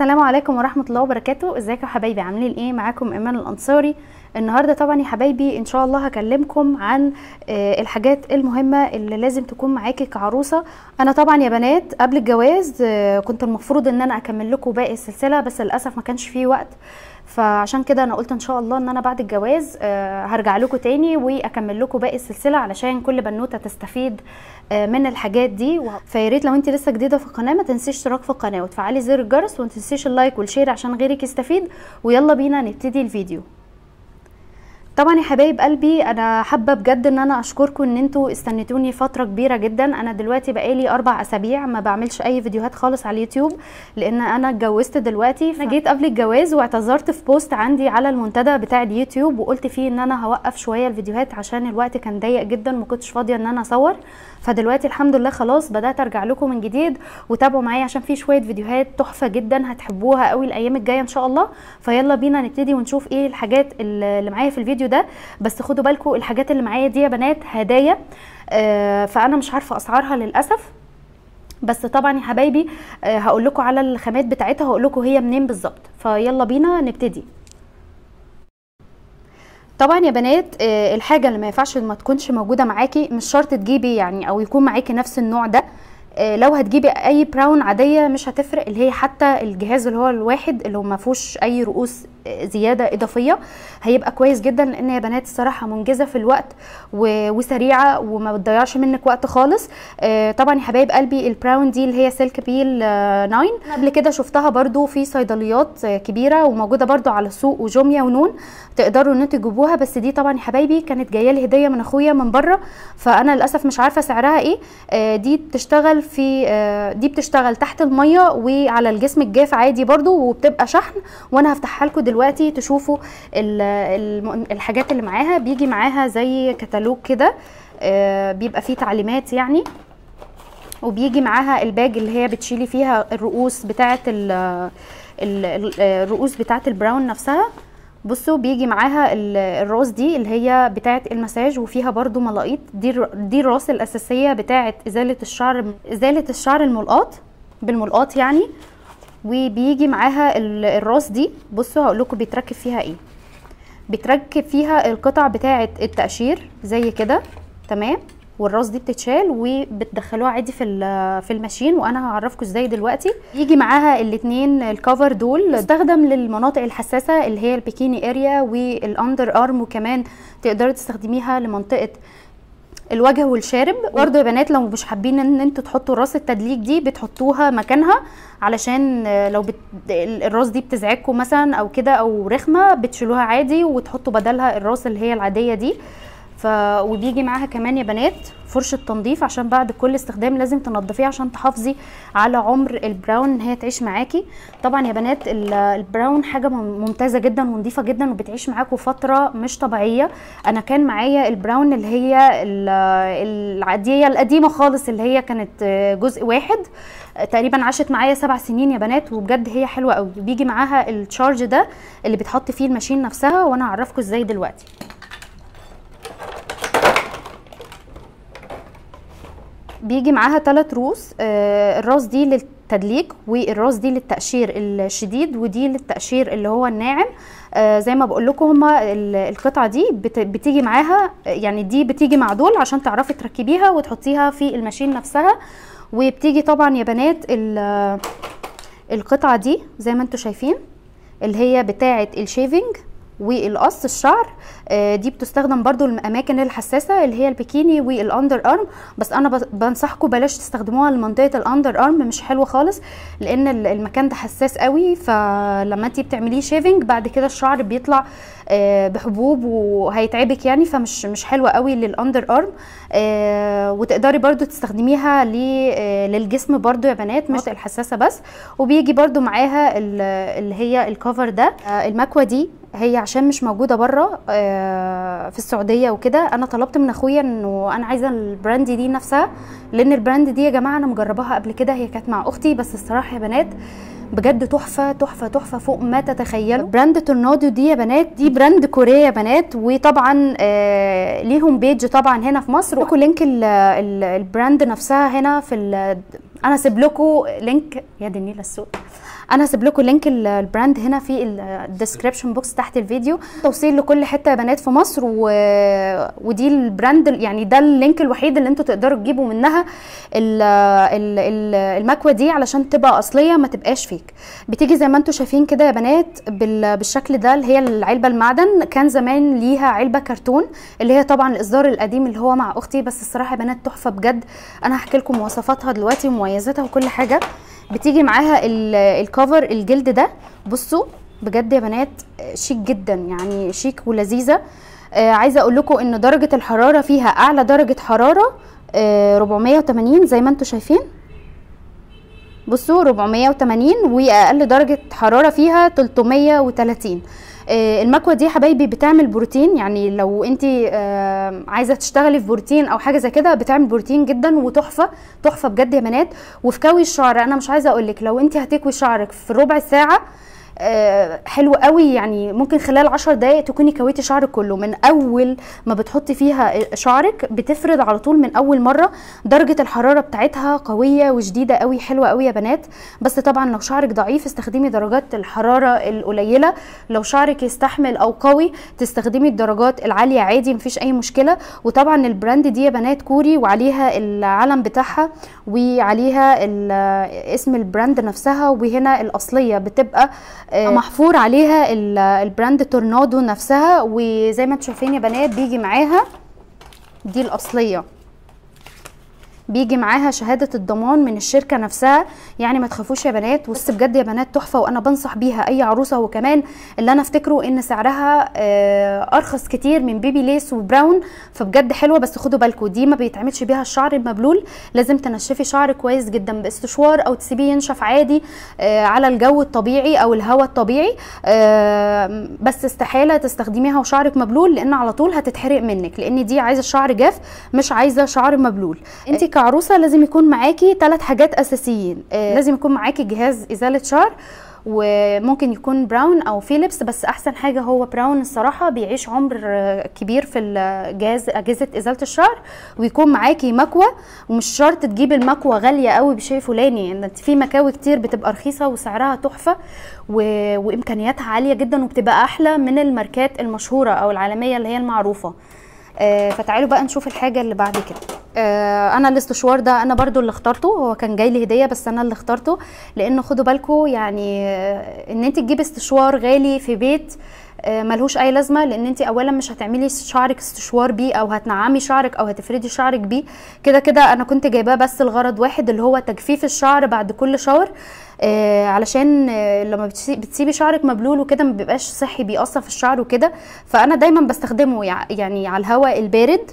السلام عليكم ورحمة الله وبركاته ازيكم يا حبايبي عاملين ايه معاكم ايمان الانصاري النهاردة طبعا يا حبايبي ان شاء الله هكلمكم عن آه، الحاجات المهمة اللي لازم تكون معاكي كعروسة انا طبعا يا بنات قبل الجواز آه، كنت المفروض ان انا اكمل لكم باقي السلسلة بس للاسف ما كانش فيه وقت فعشان كده انا قلت ان شاء الله ان انا بعد الجواز آه، هرجع لكم تاني واكمل لكم باقي السلسله علشان كل بنوته تستفيد آه، من الحاجات دي و- فيا ريت لو انت لسه جديده في القناه ما تنسيش اشتراك في القناه وتفعلي زر الجرس وما تنسيش اللايك والشير عشان غيرك يستفيد ويلا بينا نبتدي الفيديو طبعا يا حبايب قلبي انا حابه بجد ان انا اشكركم ان انتوا استنيتوني فتره كبيره جدا انا دلوقتي بقالي اربع اسابيع ما بعملش اي فيديوهات خالص على اليوتيوب لان انا اتجوزت دلوقتي انا جيت قبل الجواز واعتذرت في بوست عندي على المنتدى بتاع اليوتيوب وقلت فيه ان انا هوقف شويه الفيديوهات عشان الوقت كان ضيق جدا ما كنتش فاضيه ان انا اصور فدلوقتي الحمد لله خلاص بدات ارجع لكم من جديد وتابعوا معايا عشان في شويه فيديوهات تحفه جدا هتحبوها قوي الايام الجايه ان شاء الله فيلا بينا نبتدي ونشوف ايه الحاجات اللي معايا في الفيديو ده بس خدوا بالكم الحاجات اللي معايا دي يا بنات هدايا آه، فانا مش عارفه اسعارها للاسف بس طبعا يا حبايبي آه، هقول لكم على الخامات بتاعتها هقول لكم هي منين بالظبط فيلا بينا نبتدي طبعا يا بنات آه، الحاجه اللي ما ينفعش ما تكونش موجوده معاكي مش شرط تجيبي يعني او يكون معاكي نفس النوع ده آه، لو هتجيبي اي براون عاديه مش هتفرق اللي هي حتى الجهاز اللي هو الواحد اللي هو ما فيهوش اي رؤوس آه، زياده اضافيه هيبقى كويس جدا لان يا بنات الصراحه منجزه في الوقت و- وسريعه وما بتضيعش منك وقت خالص آه، طبعا يا حبايب قلبي البراون دي اللي هي سلك بيل 9 قبل كده شفتها برضو في صيدليات آه، كبيره وموجوده برضو على سوق وجوميا ونون تقدروا ان انتوا تجيبوها بس دي طبعا يا حبايبي كانت جايه لي هديه من اخويا من بره فانا للاسف مش عارفه سعرها ايه آه، دي بتشتغل في آه، دي بتشتغل تحت الميه وعلى الجسم الجاف عادي برضو وبتبقى شحن وانا هفتحها لكم دلوقتي تشوفوا ال- الم- الحاجات اللي معاها بيجي معاها زي كتالوج كده آه، بيبقى فيه تعليمات يعني وبيجي معاها الباج اللي هي بتشيلي فيها الرؤوس بتاعه ال- ال- ال- الرؤوس بتاعه البراون نفسها بصوا بيجي معاها ال- الراس دي اللي هي بتاعه المساج وفيها برضو ملاقيط دي الر- دي الراس الاساسيه بتاعه ازاله الشعر ازاله الشعر الملقاط بالملقاط يعني وبيجي معاها ال- الراس دي بصوا هقول لكم بيتركب فيها ايه بتركب فيها القطع بتاعه التقشير زي كده تمام والراس دي بتتشال وبتدخلوها عادي في ال- في الماشين وانا هعرفكم ازاي دلوقتي يجي معاها الاثنين الكفر دول استخدم للمناطق الحساسه اللي هي البيكيني اريا والاندر ارم وكمان تقدري تستخدميها لمنطقه الوجه والشارب برضه يا بنات لو مش حابين ان انتوا تحطوا راس التدليك دي بتحطوها مكانها علشان آه، لو بت... ال- الراس دي بتزعجكم مثلا او كده او رخمه بتشيلوها عادي وتحطوا بدلها الراس اللي هي العاديه دي ف وبيجي معاها كمان يا بنات فرشه تنظيف عشان بعد كل استخدام لازم تنضفيها عشان تحافظي على عمر البراون ان هي تعيش معاكي طبعا يا بنات ال- البراون حاجه مم- ممتازه جدا ونظيفه جدا وبتعيش معاكم فتره مش طبيعيه انا كان معايا البراون اللي هي ال- العاديه القديمه خالص اللي هي كانت آه، جزء واحد آه، تقريبا عاشت معايا سبع سنين يا بنات وبجد هي حلوه قوي بيجي معاها التشارج ده اللي بتحط فيه الماشين نفسها وانا هعرفكم ازاي دلوقتي بيجي معاها ثلاث روس آه، الراس دي للتدليك والراس دي للتقشير الشديد ودي للتقشير اللي هو الناعم آه، زي ما بقول لكم هما ال- القطعه دي بت- بتيجي معاها يعني دي بتيجي مع دول عشان تعرفي تركبيها وتحطيها في الماشين نفسها وبتيجي طبعا يا بنات ال- القطعه دي زي ما انتم شايفين اللي هي بتاعه الشيفنج والقص الشعر آه، دي بتستخدم برضو الاماكن الحساسه اللي هي البيكيني والاندر ارم بس انا بس- بنصحكم بلاش تستخدموها لمنطقه الاندر ارم مش حلوه خالص لان ال- المكان ده حساس قوي فلما انتي بتعمليه شيفنج بعد كده الشعر بيطلع آه، بحبوب وهيتعبك يعني فمش مش حلوه قوي للاندر ارم آه، وتقدري برضو تستخدميها ل- آه، للجسم برضو يا بنات مش الحساسه بس وبيجي برضو معاها ال- اللي هي الكفر ده آه، المكوه دي هي عشان مش موجوده بره في السعوديه وكده انا طلبت من اخويا انه انا عايزه البراند دي نفسها لان البراند دي يا جماعه انا مجرباها قبل كده هي كانت مع اختي بس الصراحه يا بنات بجد تحفه تحفه تحفه فوق ما تتخيلوا براند تورنادو دي يا بنات دي براند كوريا يا بنات وطبعا آه ليهم بيج طبعا هنا في مصر لكم لينك ال ال البراند نفسها هنا في ال- انا سيب لكم لينك يا دي النيله السود انا هسيب لكم لينك ال- البراند هنا في الديسكريبشن بوكس تحت الفيديو توصيل لكل حته يا بنات في مصر و... ودي البراند ال- يعني ده اللينك الوحيد اللي انتوا تقدروا تجيبوا منها ال... ال... ال- المكوه دي علشان تبقى اصليه ما تبقاش فيك بتيجي زي ما انتوا شايفين كده يا بنات بال... بالشكل ده اللي هي العلبه المعدن كان زمان ليها علبه كرتون اللي هي طبعا الاصدار القديم اللي هو مع اختي بس الصراحه يا بنات تحفه بجد انا هحكي لكم مواصفاتها دلوقتي ومميزاتها وكل حاجه بتيجي معاها ال- الكفر الجلد ده بصوا بجد يا بنات شيك جدا يعني شيك ولذيذه آه عايزه اقول لكم ان درجه الحراره فيها اعلى درجه حراره آه 480 زي ما انتم شايفين بصوا 480 واقل درجه حراره فيها 330 آه، المكوه دي يا حبايبي بتعمل بروتين يعني لو انت عايزه تشتغلي في بروتين او حاجه زي كده بتعمل بروتين جدا وتحفه تحفه بجد يا بنات وفي كوي الشعر انا مش عايزه اقول لك لو انت هتكوي شعرك في ربع ساعه آه، حلو قوي يعني ممكن خلال عشر دقايق تكوني كويتي شعرك كله من اول ما بتحطي فيها شعرك بتفرد على طول من اول مره درجه الحراره بتاعتها قويه وشديده قوي حلوه قوي يا بنات بس طبعا لو شعرك ضعيف استخدمي درجات الحراره القليله لو شعرك يستحمل او قوي تستخدمي الدرجات العاليه عادي مفيش اي مشكله وطبعا البراند دي يا بنات كوري وعليها العلم بتاعها وعليها ال- اسم البراند نفسها وهنا الاصليه بتبقى آه، محفور عليها ال- البراند تورنادو نفسها وزي ما انتم شايفين يا بنات بيجي معاها دي الاصليه بيجي معاها شهاده الضمان من الشركه نفسها يعني ما تخافوش يا بنات بص بجد يا بنات تحفه وانا بنصح بيها اي عروسه وكمان اللي انا افتكره ان سعرها آه، ارخص كتير من بيبي ليس وبراون فبجد حلوه بس خدوا بالكم دي ما بيتعملش بيها الشعر المبلول لازم تنشفي شعرك كويس جدا باستشوار او تسيبيه ينشف عادي آه، على الجو الطبيعي او الهواء الطبيعي آه، بس استحاله تستخدميها وشعرك مبلول لان على طول هتتحرق منك لان دي عايزه شعر جاف مش عايزه شعر مبلول انت كعروسه لازم يكون معاكي ثلاث حاجات اساسيين آه، لازم يكون معاكي جهاز ازاله شعر وممكن يكون براون او فيليبس بس احسن حاجه هو براون الصراحه بيعيش عمر آه، كبير في الجهاز اجهزه ازاله الشعر ويكون معاكي مكوه ومش شرط تجيبي المكوه غاليه قوي بشيء فلاني ان في مكاوي كتير بتبقى رخيصه وسعرها تحفه و... وامكانياتها عاليه جدا وبتبقى احلى من الماركات المشهوره او العالميه اللي هي المعروفه آه، فتعالوا بقى نشوف الحاجه اللي بعد كده آه، انا الاستشوار ده انا برضو اللي اخترته هو كان جاي لي هديه بس انا اللي اخترته لان خدوا بالكم يعني آه، ان انت تجيبي استشوار غالي في بيت آه، ملهوش اي لازمه لان انت اولا مش هتعملي شعرك استشوار بيه او هتنعمي شعرك او هتفردي شعرك بيه كده كده انا كنت جايباه بس الغرض واحد اللي هو تجفيف الشعر بعد كل شاور آه علشان آه لما بتسي- بتسيبي شعرك مبلول وكده ما بيبقاش صحي بيأثر في الشعر وكده فانا دايما بستخدمه يع- يعني على الهواء البارد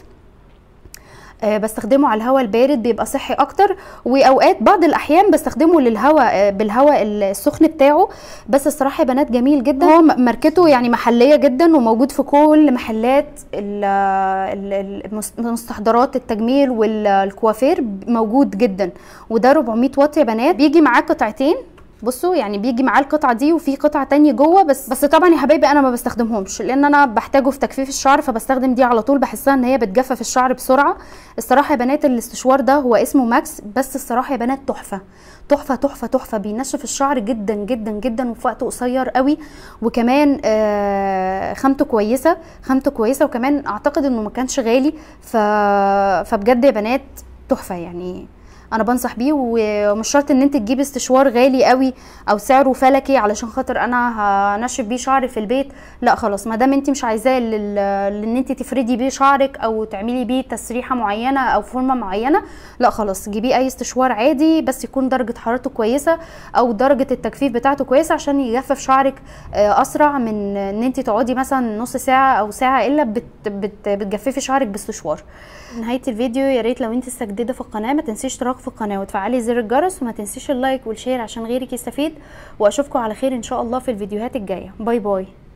آه، بستخدمه على الهواء البارد بيبقى صحي اكتر واوقات بعض الاحيان بستخدمه للهواء آه، بالهواء السخن بتاعه بس الصراحه يا بنات جميل جدا هو م- ماركته يعني محليه جدا وموجود في كل محلات ال- ال- المس- مستحضرات التجميل والكوافير موجود جدا وده 400 واط يا بنات بيجي معاه قطعتين بصوا يعني بيجي معاه القطعه دي وفي قطعه تانية جوه بس بس طبعا يا حبايبي انا ما بستخدمهمش لان انا بحتاجه في تجفيف الشعر فبستخدم دي على طول بحسها ان هي بتجفف الشعر بسرعه الصراحه يا بنات الاستشوار ده هو اسمه ماكس بس الصراحه يا بنات تحفه تحفه تحفه تحفه بينشف الشعر جدا جدا جدا وفي وقت قصير قوي وكمان آه خامته كويسه خامته كويسه وكمان اعتقد انه ما كانش غالي ف... فبجد يا بنات تحفه يعني انا بنصح بيه ومش شرط ان انت تجيبي استشوار غالي قوي او سعره فلكي علشان خاطر انا هنشف بيه شعري في البيت لا خلاص ما دام انت مش عايزاه لل- لان انت تفردي بيه شعرك او تعملي بيه تسريحه معينه او فورمه معينه لا خلاص جيبيه اي استشوار عادي بس يكون درجه حرارته كويسه او درجه التجفيف بتاعته كويسه عشان يجفف شعرك آه، اسرع من ان انت تقعدي مثلا نص ساعه او ساعه الا بت بت بتجففي شعرك باستشوار نهايه الفيديو يا ريت لو انت لسه جديده في القناه ما تنسيش اشتراك في القناه وتفعلي زر الجرس وما تنسيش اللايك والشير عشان غيرك يستفيد واشوفكم على خير ان شاء الله في الفيديوهات الجايه باي باي